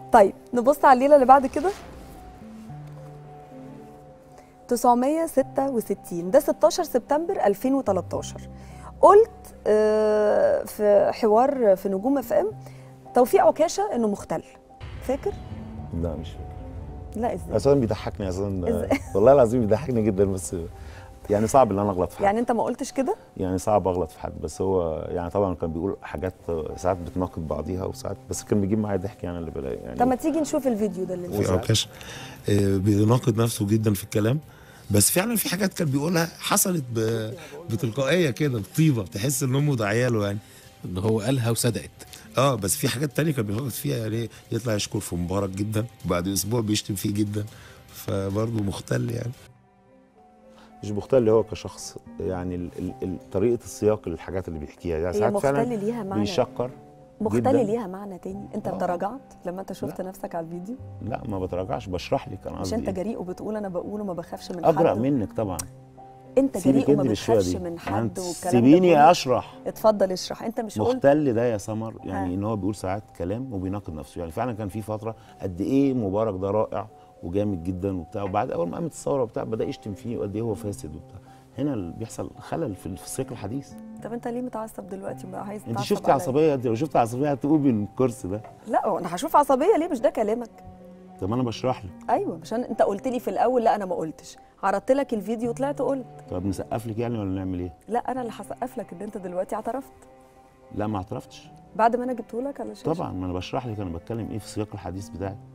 طيب نبص على الليله اللي بعد كده 966 ده 16 سبتمبر 2013 قلت آه، في حوار في نجوم اف ام توفيق عكاشه انه مختل فاكر؟ لا مش فاكر لا ازاي؟ اساسا بيضحكني اساسا إزاي؟ والله العظيم بيضحكني جدا بس يعني صعب ان انا اغلط في حد يعني انت ما قلتش كده؟ يعني صعب اغلط في حد بس هو يعني طبعا كان بيقول حاجات ساعات بتناقض بعضيها وساعات بس كان بيجيب معايا ضحك يعني اللي بلاقي يعني طب ما تيجي نشوف الفيديو ده اللي وساعات- في عكاش آه، بيناقض نفسه جدا في الكلام بس فعلا في حاجات كان بيقولها حصلت ب... بتلقائيه كده بطيبه تحس ان امه داعيه له يعني ان هو قالها وصدقت اه بس في حاجات تانية كان بيغلط فيها يعني يطلع يشكر في مبارك جدا وبعد اسبوع بيشتم فيه جدا فبرضه مختل يعني مش مختل هو كشخص يعني ال ال ال طريقه السياق للحاجات اللي بيحكيها يعني هي ساعات فعلا مختل ليها معنى بيشكر مختل جداً. ليها معنى تاني انت آه. تراجعت لما انت شفت نفسك على الفيديو لا ما بتراجعش بشرح لك انا مش قصدي انت إيه. جريء وبتقول انا بقول وما بخافش من اجرأ حد منك طبعا انت سيبك جريء وما انت بالشوية بتخافش دي. من ما حد انت والكلام ده سيبيني كله. اشرح اتفضل اشرح انت مش قلت مختل ده يا سمر يعني ها. ان هو بيقول ساعات كلام وبيناقض نفسه يعني فعلا كان في فتره قد ايه مبارك ده رائع وجامد جدا وبتاع وبعد اول ما قامت الثوره وبتاع بدا يشتم فيه وقد ايه هو فاسد وبتاع هنا اللي بيحصل خلل في في السياق الحديث طب انت ليه متعصب دلوقتي وبقى عايز انت تعصب شفتي عليا؟ عصبيه انت لو شفت عصبيه هتقوم من الكرسي ده لا هو انا هشوف عصبيه ليه مش ده كلامك طب ما انا بشرح لك ايوه عشان انت قلت لي في الاول لا انا ما قلتش عرضت لك الفيديو وطلعت قلت طب نسقف لك يعني ولا نعمل ايه لا انا اللي هسقف لك ان انت دلوقتي اعترفت لا ما اعترفتش بعد ما انا جبته لك على الشاشه طبعا ما انا بشرح لك انا بتكلم ايه في سياق الحديث بتاعي